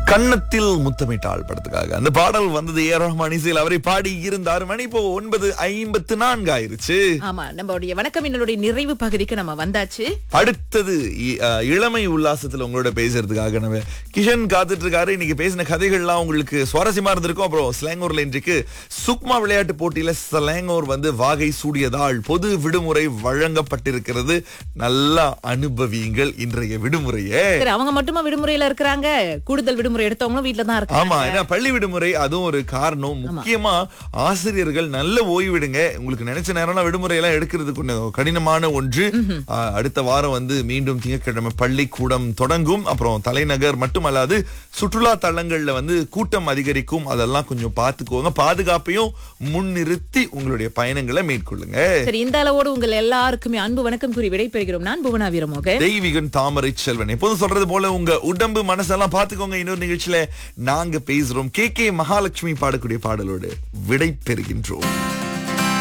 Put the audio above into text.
கன்னத்தில் முத்தமிட்டாள் படத்துக்காக அந்த பாடல் வந்தது ஏ ரஹ்மான் இசையில் அவரை பாடி இருந்தார் மணி இப்போ ஒன்பது ஐம்பத்து நான்கு ஆயிருச்சு ஆமா நம்மளுடைய வணக்கம் என்னுடைய நிறைவு பகுதிக்கு நம்ம வந்தாச்சு அடுத்தது இ- அஹ், இளமை உல்லாசத்துல உங்களோட பேசுறதுக்காக நம்ம கிஷன் காத்துட்டு இருக்காரு இன்னைக்கு பேசின கதைகள்லாம் உங்களுக்கு சுவாரஸ்யமா இருந்திருக்கும் அப்புறம் ஸ்லாங்கூர்ல இன்றைக்கு சுக்மா விளையாட்டு போட்டியில ஸ்லாங்கூர் வந்து வாகை சூடியதால் பொது விடுமுறை வழங்கப்பட்டிருக்கிறது நல்லா அனுபவியுங்கள் இன்றைய விடுமுறையே சரி அவங்க மட்டுமா விடுமுறையில இருக்கிறாங்க கூடுதல் விடுமுறை எடுத்தவங்களும் வீட்ல தான் இருக்காங்க ஆமா ஏன்னா பள்ளி விடுமுறை அதுவும் ஒரு காரணம் முக்கியமா ஆசிரியர்கள் நல்ல ஓய்விடுங்க உங்களுக்கு நினைச்ச நேரம்லாம் விடுமுறை எல்லாம் எடுக்கிறது கொஞ்சம் கடினமான ஒன்று ஆ, அடுத்த வாரம் வந்து மீண்டும் திங்கட்கிழமை பள்ளிக்கூடம் தொடங்கும் அப்புறம் தலைநகர் மட்டுமல்லாது சுற்றுலா தலங்கள்ல வந்து கூட்டம் அதிகரிக்கும் அதெல்லாம் கொஞ்சம் பார்த்துக்கோங்க பாதுகாப்பையும் முன்னிறுத்தி உங்களுடைய பயணங்களை மேற்கொள்ளுங்க சரி இந்த அளவோடு உங்கள் எல்லாருக்குமே அன்பு வணக்கம் கூறி விடைபெறுகிறோம் நான் புவனா வீரமோக தெய்வீகன் தாமரை செல்வன் எப்போதும் சொல்றது போல உங்க உடம்பு மனசெல்லாம் பாத்துக்கோங்க இன்னொரு நிகழ்ச்சியில நாங்க பேசுறோம் கே கே மகாலட்சுமி பாடக்கூடிய பாடலோடு விடை பெறுகின்றோம்